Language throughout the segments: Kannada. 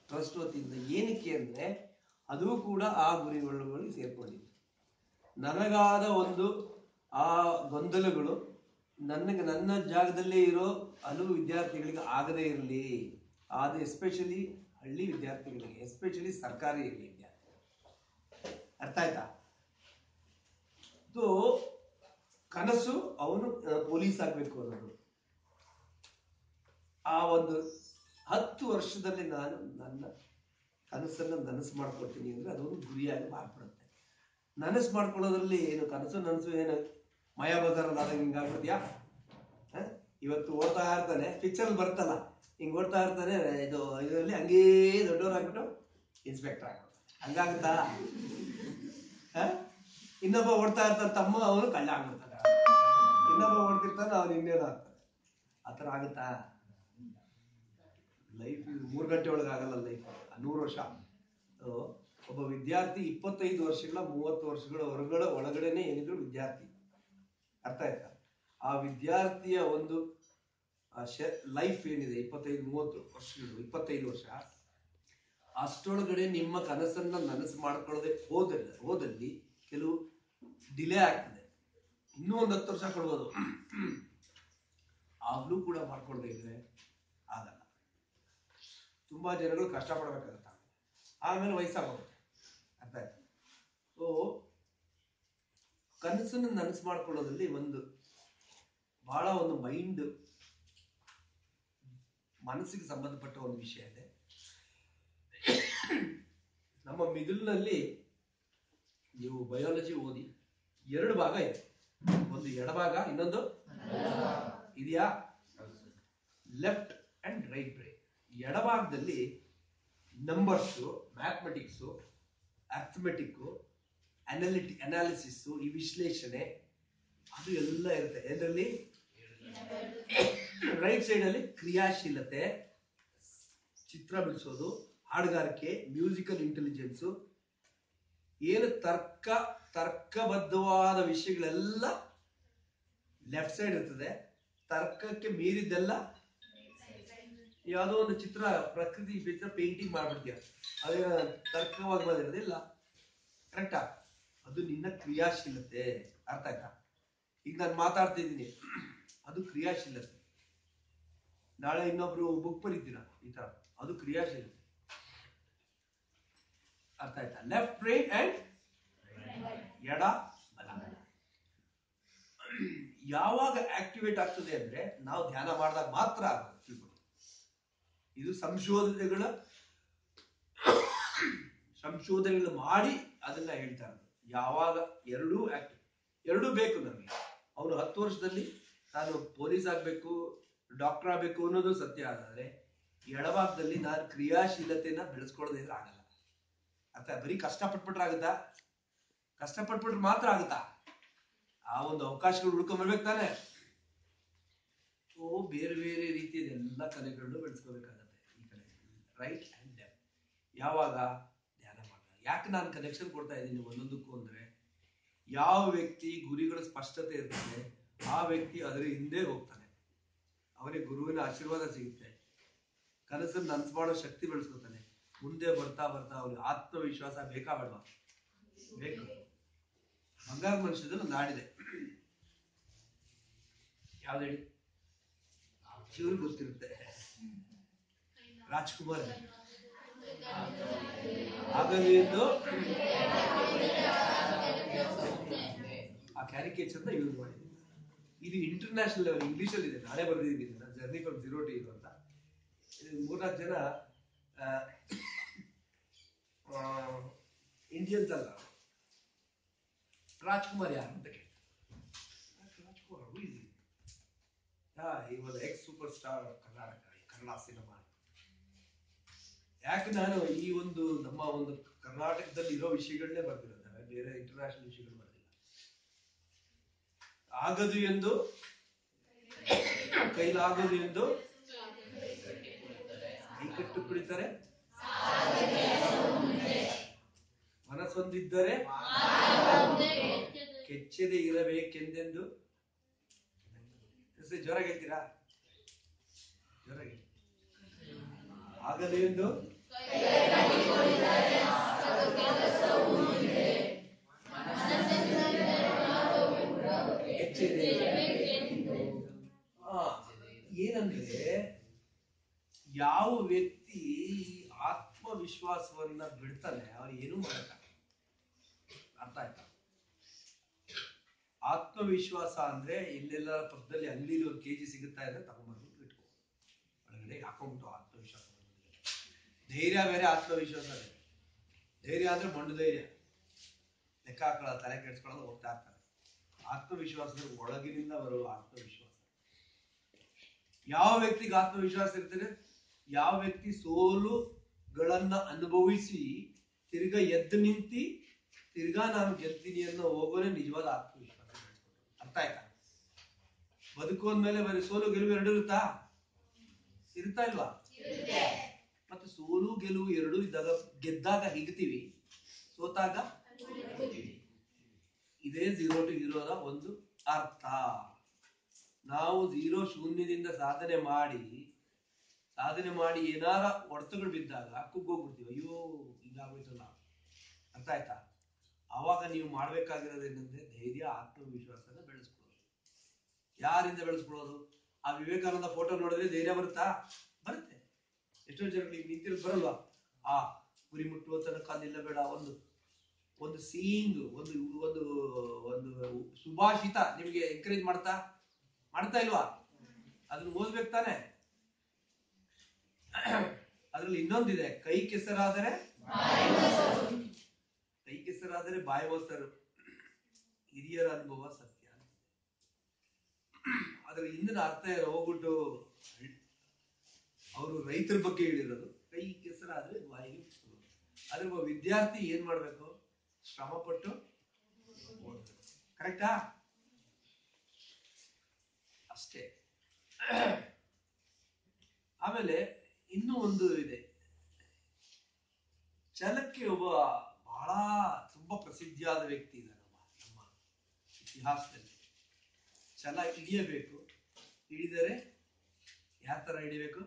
ಟ್ರಸ್ಟ್ ವತಿಯಿಂದ ಏನಕ್ಕೆ ಅಂದ್ರೆ ಅದು ಕೂಡ ಆ ಗುರಿಗಳಿಗೆ ಸೇರ್ಕೊಂಡಿದೆ ನನಗಾದ ಒಂದು ಆ ಗೊಂದಲಗಳು ನನಗೆ ನನ್ನ ಜಾಗದಲ್ಲೇ ಇರೋ ಹಲವು ವಿದ್ಯಾರ್ಥಿಗಳಿಗೆ ಆಗದೇ ಇರಲಿ ಅದು ಎಸ್ಪೆಷಲಿ ಹಳ್ಳಿ ವಿದ್ಯಾರ್ಥಿಗಳಿಗೆ ಎಸ್ಪೆಷಲಿ ಸರ್ಕಾರಿ ಹಳ್ಳಿ ವಿದ್ಯಾರ್ಥಿ ಅರ್ಥ ಆಯ್ತಾ ಸೊ ಕನಸು ಅವನು ಪೊಲೀಸ್ ಆಗ್ಬೇಕು ಅನ್ನೋದು ಆ ಒಂದು ಹತ್ತು ವರ್ಷದಲ್ಲಿ ನಾನು ನನ್ನ ಕನಸನ್ನು ನನಸು ಮಾಡ್ಕೊಳ್ತೀನಿ ಅಂದ್ರೆ ಅದೊಂದು ಗುರಿಯಾಗಿ ಮಾರ್ಪಡುತ್ತೆ ನನಸು ಮಾಡ್ಕೊಳ್ಳೋದ್ರಲ್ಲಿ ಏನು ಕನಸು ನನಸು ಏನು ಮಾಯಾ ಬಜಾರಲ್ಲಿ ಆದಾಗ ಹಿಂಗಾಗ್ಬಿಡ್ತೀಯಾ ಹ? ಇವತ್ತು ಓಡ್ತಾ ಇರ್ತಾನೆ ಪಿಕ್ಚರ್ ಬರ್ತಲ್ಲ ಹಿಂಗ್ ಓಡ್ತಾ ಇರ್ತಾನೆ ಇದು ಇದರಲ್ಲಿ ಹಂಗೇ ದೊಡ್ಡವರಾಗ್ಬಿಟ್ಟು ಇನ್ಸ್ಪೆಕ್ಟರ್ ಆಗ್ಬಿಡ್ತಾನೆ ಹಂಗಾಗುತ್ತಾ ಹ? ಇನ್ನೊಬ್ಬ ಓಡ್ತಾ ಇರ್ತಾನೆ ತಮ್ಮ ಅವನು ಕಳ್ಳ ಆಗ್ಬಿಡ್ತಾನೆ ಇನ್ನೊಬ್ಬ ಓಡ್ತಿರ್ತಾನೆ ಅವನು ಇನ್ನೇನು ಆಗ್ತಾನೆ ಆ ಥರ ಆಗುತ್ತಾ ಲೈಫ್ ಮೂರು ಗಂಟೆ ಒಳಗೆ ಆಗಲ್ಲ ಲೈಫ್ ನೂರು ವರ್ಷ So, ಒಬ್ಬ ವಿದ್ಯಾರ್ಥಿ ಇಪ್ಪತ್ತೈದು ವರ್ಷಗಳ ಮೂವತ್ತು ವರ್ಷಗಳ ಹೊರಗಡೆ ಒಳಗಡೆನೆ ಏನಿದ್ರು ವಿದ್ಯಾರ್ಥಿ ಅರ್ಥ ಆಯ್ತಾ ಆ ವಿದ್ಯಾರ್ಥಿಯ ಒಂದು ಲೈಫ್ ಏನಿದೆ ಇಪ್ಪತ್ತೈದು ಮೂವತ್ತು ವರ್ಷಗಳು ಇಪ್ಪತ್ತೈದು ವರ್ಷ ಅಷ್ಟೊಳಗಡೆ ನಿಮ್ಮ ಕನಸನ್ನ ನನಸು ಮಾಡ್ಕೊಳ್ಳದೆ ಹೋದಲ್ಲಿ ಹೋದಲ್ಲಿ ಕೆಲವು ಡಿಲೇ ಆಗ್ತದೆ ಇನ್ನೂ ಒಂದು ಹತ್ತು ವರ್ಷ ಕೊಡ್ಬೋದು ಆಗ್ಲೂ ಕೂಡ ಮಾಡ್ಕೊಳ್ದೇ ಇದ್ರೆ ಆಗಲ್ಲ ತುಂಬಾ ಜನಗಳು ಕಷ್ಟಪಡ್ಬೇಕಾಗತ್ತೆ ಆಮೇಲೆ ವಯಸ್ಸಾಗೋಗುತ್ತೆ ಅರ್ಥ ಆಯ್ತಾ ಸೊ ಕನಸನ್ನು ನನಸು ಮಾಡ್ಕೊಳ್ಳೋದ್ರಲ್ಲಿ ಒಂದು ಬಹಳ ಒಂದು ಮೈಂಡ್ ಮನಸ್ಸಿಗೆ ಸಂಬಂಧಪಟ್ಟ ಒಂದು ವಿಷಯ ಇದೆ ನಮ್ಮ ಮಿದುಳಿನಲ್ಲಿ ನೀವು ಬಯಾಲಜಿ ಓದಿ ಎರಡು ಭಾಗ ಇದೆ ಒಂದು ಎಡಭಾಗ ಇನ್ನೊಂದು ಇದೆಯಾ ಲೆಫ್ಟ್ ಅಂಡ್ ರೈಟ್ ಬ್ರೈನ್ ಎಡಭಾಗದಲ್ಲಿ ನಂಬರ್ಸು ಮ್ಯಾಥಮೆಟಿಕ್ಸು ಅರ್ಥಮೆಟಿಕ್ಕು ಅನಾಲಿಟಿ ಅನಾಲಿಸಿಸ್ಸು ಈ ವಿಶ್ಲೇಷಣೆ ಅದು ಎಲ್ಲ ಇರುತ್ತೆ ಇದರಲ್ಲಿ ರೈಟ್ ಸೈಡ್ ಅಲ್ಲಿ ಕ್ರಿಯಾಶೀಲತೆ ಚಿತ್ರ ಬಿಡಿಸೋದು ಹಾಡುಗಾರಿಕೆ ಮ್ಯೂಸಿಕಲ್ ಇಂಟೆಲಿಜೆನ್ಸು ಏನು ತರ್ಕ ತರ್ಕಬದ್ಧವಾದ ವಿಷಯಗಳೆಲ್ಲ ಲೆಫ್ಟ್ ಸೈಡ್ ಇರ್ತದೆ ತರ್ಕಕ್ಕೆ ಮೀರಿದ್ದೆಲ್ಲ ಯಾವುದೋ ಒಂದು ಚಿತ್ರ ಪ್ರಕೃತಿ ಚಿತ್ರ ಪೇಂಟಿಂಗ್ ಮಾಡ್ಬಿಡ್ತೀಯ ಅದೇ ತರ್ಕವಾಗಿ ಬಂದಿರೋದಿಲ್ಲ ಕರೆಕ್ಟಾ ಅದು ನಿನ್ನ ಕ್ರಿಯಾಶೀಲತೆ ಅರ್ಥ ಆಯ್ತಾ ಈಗ ನಾನು ಮಾತಾಡ್ತಿದ್ದೀನಿ ಅದು ಕ್ರಿಯಾಶೀಲತೆ ನಾಳೆ ಇನ್ನೊಬ್ರು ಬುಕ್ ಬರೀತೀರಾ ಈ ತರ ಅದು ಕ್ರಿಯಾಶೀಲತೆ ಅರ್ಥ ಆಯ್ತಾ ಲೆಫ್ಟ್ ರೈಟ್ ಅಂಡ್ ಎಡ ಬಲ ಯಾವಾಗ ಆಕ್ಟಿವೇಟ್ ಆಗ್ತದೆ ಅಂದ್ರೆ ನಾವು ಧ್ಯಾನ ಮಾಡಿದಾಗ ಮಾತ್ರ ಆಗುತ್ತೆ ತಿಳ್ಕೊಳ್ಳಿ. ಇದು ಸಂಶೋಧನೆಗಳ ಸಂಶೋಧನೆಗಳು ಮಾಡಿ ಅದನ್ನ ಹೇಳ್ತಾ ಇರೋದು ಯಾವಾಗ ಎರಡೂ ಆಕ್ಟಿವ್ ಎರಡೂ ಬೇಕು ನಮಗೆ ಅವನು ಹತ್ತು ವರ್ಷದಲ್ಲಿ ನಾನು ಪೊಲೀಸ್ ಆಗ್ಬೇಕು ಡಾಕ್ಟರ್ ಆಗ್ಬೇಕು ಅನ್ನೋದು ಸತ್ಯ ಆದರೆ ಎಡಭಾಗದಲ್ಲಿ ನಾನು ಕ್ರಿಯಾಶೀಲತೆನ ಬೆಳೆಸ್ಕೊಳ್ಳೋದೇ ಆಗಲ್ಲ ಅರ್ಥ ಬರೀ ಕಷ್ಟಪಟ್ಬಿಟ್ರೆ ಆಗುತ್ತಾ ಕಷ್ಟಪಟ್ಬಿಟ್ರೆ ಮಾತ್ರ ಆಗುತ್ತಾ ಆ ಒಂದು ಅವಕಾಶಗಳು ಹುಡ್ಕೊಂಡ್ಬರ್ಬೇಕು ತಾನೆ ಓ ಬೇರೆ ಬೇರೆ ರೀತಿಯ ಎಲ್ಲ ಕಲೆಗಳನ್ನು ಬೆಳೆಸ್ಕೋಬೇಕಾಗತ್ತೆ ಈ ಕಡೆ ರೈಟ್ ಅಂಡ್ ಲೆಫ್ಟ್ ಯಾವಾಗ ಧ್ಯಾನ ಮಾಡಿದಾಗ ಯಾಕೆ ನಾನು ಕನೆಕ್ಷನ್ ಕೊಡ್ತಾ ಇದ್ದೀನಿ ಒಂದೊಂದಕ್ಕೂ ಅಂದ್ರೆ ಯಾವ ವ್ಯಕ್ತಿ ಗುರಿಗಳ ಸ್ಪಷ್ಟತೆ ಇರ್ತದೆ ಆ ವ್ಯಕ್ತಿ ಅದರ ಹಿಂದೆ ಹೋಗ್ತಾನೆ ಅವನಿಗೆ ಗುರುವಿನ ಆಶೀರ್ವಾದ ಸಿಗುತ್ತೆ ಕನಸನ್ನು ನನ್ಸ್ ಮಾಡೋ ಶಕ್ತಿ ಬೆಳೆಸ್ಕೊತಾನೆ ಮುಂದೆ ಬರ್ತಾ ಬರ್ತಾ ಅವನಿಗೆ ಆತ್ಮವಿಶ್ವಾಸ ಬೇಕಾ ಬೇಡವಾ ಬೇಕು ಬಂಗಾರ ಮನುಷ್ಯದಲ್ಲಿ ನಾಡಿದೆ ಯಾವ್ದು ಹೇಳಿ ಶಿವರು ಗೊತ್ತಿರುತ್ತೆ ರಾಜ್ಕುಮಾರ್ ಆಗಲಿ ಎಂದು ಆ ಕ್ಯಾರಿಕೇಚರ್ ಯೂಸ್ ಮಾಡಿದ್ದೀನಿ ಇದು ಇಂಟರ್ನ್ಯಾಷನಲ್ ಲೆವೆಲ್ ಇಂಗ್ಲಿಷ್ ಅಲ್ಲಿ ಇದೆ ನಾನೇ ಬರೆದಿದ್ದೀನಿ ನಾನು ಜರ್ನಿ ಫ್ರಮ್ ಜೀರೋ ಟು ಇದು ಅಂತ ಇದು ಮೂರ್ನಾಲ್ಕು ಜನ ಇಂಡಿಯನ್ಸ್ ಅಲ್ಲ ರಾಜ್ಕುಮಾರ್ ಯಾರು ಅಂತ ಕೇಳ್ತಾರೆ Rajkumar who is he? Yeah, he was ex superstar of Karnataka Kannada cinema ಯಾಕೆ ನಾನು ಈ ಒಂದು ನಮ್ಮ ಒಂದು ಕರ್ನಾಟಕದಲ್ಲಿ ಇರೋ ವಿಷಯಗಳನ್ನೇ ಬರ್ದಿರೋದು ಬೇರೆ ಇಂಟರ್ನ್ಯಾಷನಲ್ ವಿಷಯಗಳು ಬರ್ದಿಲ್ಲ ಆಗದು ಎಂದು ಕೈಲಾಗದು ಎಂದು ಕೈಕಟ್ಟು ಕುಳಿತಾರೆ ಮನಸ್ಸೊಂದಿದ್ದರೆ ಕೆಚ್ಚದೆ ಇರಬೇಕೆಂದೆಂದು ಹೆಸರು ಜ್ವರ ಹೇಳ್ತೀರಾ ಜ್ವರ ಆಗದು ಎಂದು ಆ, ಏನಂದ್ರೆ ಯಾವ ವ್ಯಕ್ತಿ ಈ ಆತ್ಮವಿಶ್ವಾಸವನ್ನ ಬಿಡ್ತಾನೆ ಅವ್ರು ಏನೂ ಮಾಡಕ್ಕ ಅರ್ಥ ಆಯ್ತಾ ಆತ್ಮವಿಶ್ವಾಸ ಅಂದ್ರೆ ಇಲ್ಲೆಲ್ಲ ಪಕ್ಕದಲ್ಲಿ ಅಂಗಡಿಲಿ ಒಂದು ಕೆಜಿ ಸಿಗುತ್ತಾ ಇದ್ರೆ ತಗೊಂಡ್ಬಂದ್ಬಿಟ್ಟು ಇಟ್ಕೋ ಒಳಗಡೆ ಹಾಕೊಂಡ್ಬಿಟ್ಟು ಆತ್ಮವಿಶ್ವಾಸ ಬಂದ್ಬಿಟ್ಟಿದೆ. ಧೈರ್ಯ ಬೇರೆ ಆತ್ಮವಿಶ್ವಾಸ ಬೇರೆ ಧೈರ್ಯ ಅಂದ್ರೆ ಮೊಂಡು ಧೈರ್ಯ ಲೆಕ್ಕ ಹಾಕೊಳ್ಳೋ ತಲೆ ಕೆಡ್ಸ್ಕೊಳ್ಳೋದು ಹೋಗ್ತಾ ಇರ್ತಾರೆ ಆತ್ಮವಿಶ್ವಾಸದ ಒಳಗಿನಿಂದ ಬರುವ ಆತ್ಮವಿಶ್ವಾಸ ಯಾವ ವ್ಯಕ್ತಿಗೆ ಆತ್ಮವಿಶ್ವಾಸ ಇರ್ತದೆ ಯಾವ ವ್ಯಕ್ತಿ ಸೋಲುಗಳನ್ನ ಅನುಭವಿಸಿ ತಿರ್ಗಾ ಎದ್ದು ನಿಂತಿ ತಿರ್ಗಾ ನಾನು ಗೆಲ್ತೀನಿ ಅನ್ನೋ ಹೋಗೋನೆ ನಿಜವಾದ ಆತ್ಮವಿಶ್ವಾಸ ಅರ್ಥ ಆಯ್ತಾ ಬದುಕು ಅಂದ್ಮೇಲೆ ಬರೀ ಸೋಲು ಗೆಲುವು ಎರಡು ಇರುತ್ತಾ ಇರುತ್ತಾ ಇಲ್ವಾ ಮತ್ತೆ ಸೋಲು ಗೆಲುವು ಎರಡು ಇದ್ದಾಗ ಗೆದ್ದಾಗ ಹಿಗ್ತೀವಿ ಸೋತಾಗ ಇದೇ ಝೀರೋ ಟು ಹೀರೋದ ಒಂದು ಅರ್ಥ ನಾವು ಝೀರೋ ಶೂನ್ಯದಿಂದ ಸಾಧನೆ ಮಾಡಿ ಸಾಧನೆ ಮಾಡಿ ಏನಾರ ಹೊಡೆತಗಳು ಬಿದ್ದಾಗ ಕುಗ್ಗೋಗ್ಬಿಡ್ತೀವಿ ಅಯ್ಯೋ ಹಿಂಗಾಗೋಯ್ತಲ್ಲ ಅರ್ಥ ಆಯ್ತಾ ಆವಾಗ ನೀವು ಮಾಡ್ಬೇಕಾಗಿರೋದು ಏನಂದ್ರೆ ಧೈರ್ಯ ಆತ್ಮವಿಶ್ವಾಸನ ಬೆಳೆಸ್ಕೊಳ್ಳೋದು ಯಾರಿಂದ ಬೆಳೆಸ್ಕೊಳ್ಳೋದು ಆ ವಿವೇಕಾನಂದ ಫೋಟೋ ನೋಡಿದ್ರೆ ಧೈರ್ಯ ಬರುತ್ತಾ ಬರುತ್ತೆ ಎಷ್ಟೋ ಜನಗಳಿಗೆ ನಿಂತಿರೋದು ಬರಲ್ವಾ ಆ ಗುರಿ ಮುಟ್ಟುವ ತನಕ ನಿಲ್ಲಬೇಡ ಒಂದು ಒಂದು ಸೀಯಿಂಗ್ ಒಂದು ಒಂದು ಒಂದು ಸುಭಾಷಿತ ನಿಮಗೆ ಎಂಕರೇಜ್ ಮಾಡ್ತಾ ಮಾಡ್ತಾ ಇಲ್ವಾ ಅದನ್ನ ಓದ್ಬೇಕು ತಾನೆ ಅದ್ರಲ್ಲಿ ಇನ್ನೊಂದಿದೆ ಕೈ ಕೆಸರಾದರೆ ಕೈ ಕೆಸರಾದರೆ ಬಾಯಿ ಮೊಸರು ಹಿರಿಯರ ಅನುಭವ ಸತ್ಯ ಅದ್ರ ಹಿಂದಿನ ಅರ್ಥ ಏನು ಹೋಗ್ಬಿಟ್ಟು ಅವರು ರೈತರ ಬಗ್ಗೆ ಹೇಳಿರೋದು ಕೈ ಕೆಸರಾದ್ರೆ ಬಾಯಿಗೆ ಮೊಸರು. ಆದ್ರೆ ಒಬ್ಬ ವಿದ್ಯಾರ್ಥಿ ಏನ್ ಮಾಡ್ಬೇಕು ಶ್ರಮ ಪಟ್ಟು ಕರೆಕ್ಟಾ ಅಷ್ಟೇ ಆಮೇಲೆ ಇನ್ನೂ ಒಂದು ಇದೆ ಛಲಕ್ಕೆ ಒಬ್ಬ ಬಹಳ ತುಂಬಾ ಪ್ರಸಿದ್ಧಿಯಾದ ವ್ಯಕ್ತಿ ಇದ್ದಾನಮ್ಮ ನಮ್ಮ ಇತಿಹಾಸದಲ್ಲಿ ಛಲ ಹಿಡಿಯಬೇಕು ಹಿಡಿದರೆ ಯಾವ ತರ ಹಿಡಿಬೇಕು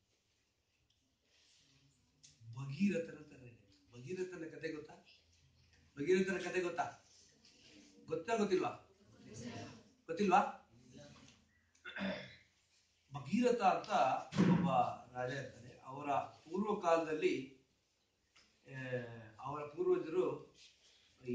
ಭಗೀರಥನ ತರ ಹಿಡಿಬೇಕು ಭಗೀರಥನ ಕತೆ ಗೊತ್ತಾ ಭಗೀರಥನ ಕತೆ ಗೊತ್ತಾ ಗೊತ್ತಾ ಗೊತ್ತಿಲ್ವಾ ಗೊತ್ತಿಲ್ವಾ ಭಗೀರಥ ಅಂತ ಒಬ್ಬ ರಾಜ ಇರ್ತಾನೆ ಅವರ ಪೂರ್ವ ಕಾಲದಲ್ಲಿ ಆ, ಅವರ ಪೂರ್ವಜರು ಈ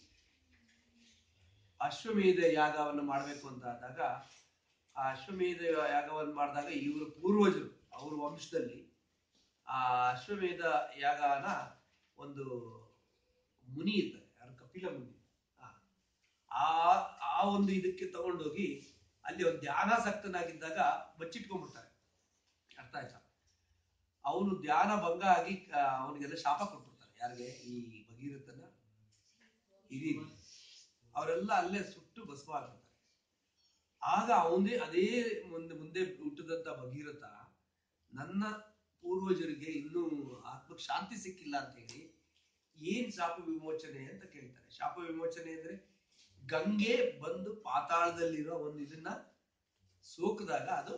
ಅಶ್ವಮೇಧ ಯಾಗವನ್ನು ಮಾಡಬೇಕು ಅಂತ ಆದಾಗ ಆ ಅಶ್ವಮೇಧ ಯಾಗವನ್ನು ಮಾಡಿದಾಗ ಇವರು ಪೂರ್ವಜರು ಅವ್ರ ವಂಶದಲ್ಲಿ ಆ ಅಶ್ವಮೇಧ ಯಾಗನ ಒಂದು ಮುನಿ ಇರ್ತಾರೆ ಯಾರು ಕಪಿಲ ಮುನಿ ಆ, ಆ ಆ ಒಂದು ಇದಕ್ಕೆ ತಗೊಂಡೋಗಿ ಅಲ್ಲಿ ಒಂದು ಧ್ಯಾನಾಸಕ್ತನಾಗಿದ್ದಾಗ ಬಚ್ಚಿಟ್ಕೊಂಡ್ಬಿಡ್ತಾರೆ ಅರ್ಥ ಆಯ್ತಾ ಅವನು ಧ್ಯಾನ ಭಂಗ ಆಗಿ ಆ, ಅವನಿಗೆಲ್ಲ ಶಾಪ ಕೊಟ್ಬಿಡ್ತಾರೆ ಯಾರಿಗೆ ಈ ಭಗೀರಥನ ಹಿರಿ ಅವರೆಲ್ಲ ಅಲ್ಲೇ ಸುಟ್ಟು ಭಸ್ಮ ಆಗ್ಬಿಡ್ತಾರೆ ಆಗ ಅವನೇ ಅದೇ ಮುಂದೆ ಮುಂದೆ ಹುಟ್ಟಿದಂತ ಭಗೀರಥ ನನ್ನ ಪೂರ್ವಜರಿಗೆ ಇನ್ನೂ ಆತ್ಮಕ್ಕೆ ಶಾಂತಿ ಸಿಕ್ಕಿಲ್ಲ ಅಂತ ಹೇಳಿ ಏನ್ ಶಾಪ ವಿಮೋಚನೆ ಅಂತ ಕೇಳ್ತಾರೆ ಶಾಪ ವಿಮೋಚನೆ ಅಂದ್ರೆ ಗಂಗೆ ಬಂದು ಪಾತಾಳದಲ್ಲಿರೋ ಒಂದು ಇದನ್ನ ಸೋಕಿದಾಗ ಅದು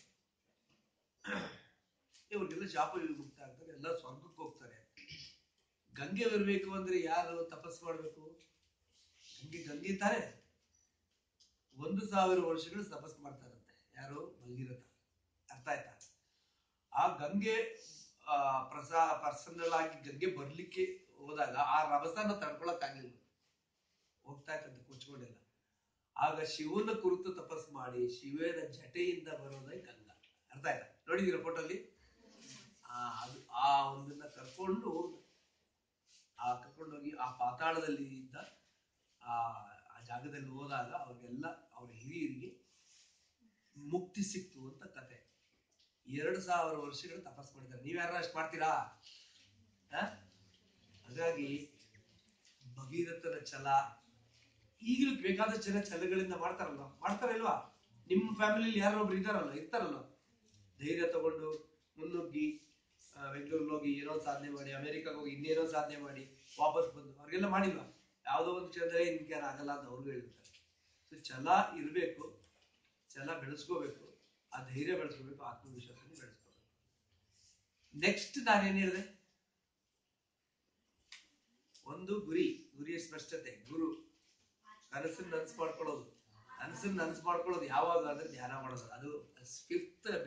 ಇವ್ರಿಗೆಲ್ಲ ಶಾಪ ವಿಮುಕ್ತ ಆಗ್ತಾರೆ ಎಲ್ಲ ಸ್ವರ್ಗಕ್ಕೆ ಹೋಗ್ತಾರೆ ಗಂಗೆ ಬರಬೇಕು ಅಂದ್ರೆ ಯಾರು ತಪಸ್ ಮಾಡ್ಬೇಕು ಗಂಗೆ ಗಂಗೆ ತಾನೆ ಒಂದು ಸಾವಿರ ವರ್ಷಗಳು ತಪಸ್ ಮಾಡ್ತಾರಂತೆ ಯಾರು ಭಗೀರಥ ಅರ್ಥ ಆಯ್ತಾ ಆ ಗಂಗೆ ಆ, ಪ್ರಸಾ ಪರ್ಸನಲ್ ಆಗಿ ಗಂಗೆ ಬರ್ಲಿಕ್ಕೆ ಹೋದಾಗ ಆ ರಭಸನ ತಡ್ಕೊಳಕ್ ಆಗ್ಲಿಲ್ಲ ಹೋಗ್ತಾ ಇತ್ತಂತೆ ಕುಚ್ಕೊಂಡೆಲ್ಲ ಆಗ ಶಿವನ ಕುರಿತು ತಪಸ್ ಮಾಡಿ ಶಿವನ ಜಟೆಯಿಂದ ಬರೋದೇ ಗಂಗಾ ಅರ್ಥ ಆಯ್ತಾ ನೋಡಿದೀರ ಫೋಟೋಲಿ ಆ ಅದು ಆ ಒಂದನ್ನ ಕರ್ಕೊಂಡು ಆ ಕರ್ಕೊಂಡೋಗಿ ಆ ಪಾತಾಳದಲ್ಲಿ ಇದ್ದ ಆ ಆ ಜಾಗದಲ್ಲಿ ಹೋದಾಗ ಅವ್ರಿಗೆಲ್ಲ ಅವ್ರ ಹಿರಿಯರಿಗೆ ಮುಕ್ತಿ ಸಿಕ್ತು ಅಂತ ಕತೆ ಎರಡು ಸಾವಿರ ವರ್ಷಗಳು ತಪಸ್ ಮಾಡಿದ್ದಾರೆ ನೀವ್ ಯಾರು ಅಷ್ಟು ಮಾಡ್ತೀರಾ ಆ? ಹಾಗಾಗಿ ಭಗೀರಥನ ಛಲ ಈಗಲೂ ಬೇಕಾದಷ್ಟು ಜನ ಛಲಗಳಿಂದ ಮಾಡ್ತಾರಲ್ವಾ ಮಾಡ್ತಾರಲ್ವಾ ನಿಮ್ಮ ಫ್ಯಾಮಿಲಿಲಿ ಯಾರೋ ಒಬ್ರು ಇದಾರಲ್ಲ ಇರ್ತಾರಲ್ಲ ಧೈರ್ಯ ತಗೊಂಡು ಮುನ್ನುಗ್ಗಿ ಆ, ಬೆಂಗಳೂರಿಗೆ ಹೋಗಿ ಏನೋ ಸಾಧನೆ ಮಾಡಿ ಅಮೆರಿಕಾಗ ಹೋಗಿ ಇನ್ನೇನೋ ಸಾಧನೆ ಮಾಡಿ ವಾಪಸ್ ಬಂದು ಅವ್ರಿಗೆಲ್ಲ ಮಾಡಿಲ್ವಾ ಯಾವುದೋ ಒಂದು ಕ್ಷಣದಲ್ಲಿ ನಿನ್ಗೆ ಯಾರು ಆಗಲ್ಲ ಅಂತ ಅವ್ರಿಗೂ ಹೇಳ್ತಾರೆ ಸೊ ಛಲ ಇರಬೇಕು ಛಲ ಬೆಳೆಸ್ಕೋಬೇಕು ಆ ಧೈರ್ಯ ಬೆಳೆಸ್ಕೋಬೇಕು ಆತ್ಮವಿಶ್ವಾಸನ ಬೆಳೆಸ್ಕೋಬೇಕು ನೆಕ್ಸ್ಟ್ ನಾನೇನ್ ಹೇಳಿದೆ ಒಂದು ಗುರಿ ಗುರಿಯ ಸ್ಪಷ್ಟತೆ ಗುರು ಕನಸನ್ನ ನನಸು ಮಾಡ್ಕೊಳ್ಳೋದು ಕನಸನ್ನ ನನಸು ಮಾಡ್ಕೊಳ್ಳೋದು ಯಾವಾಗ ಅಂದ್ರೆ ಧ್ಯಾನ ಮಾಡೋದು ಅದು ಫಿಫ್ತ್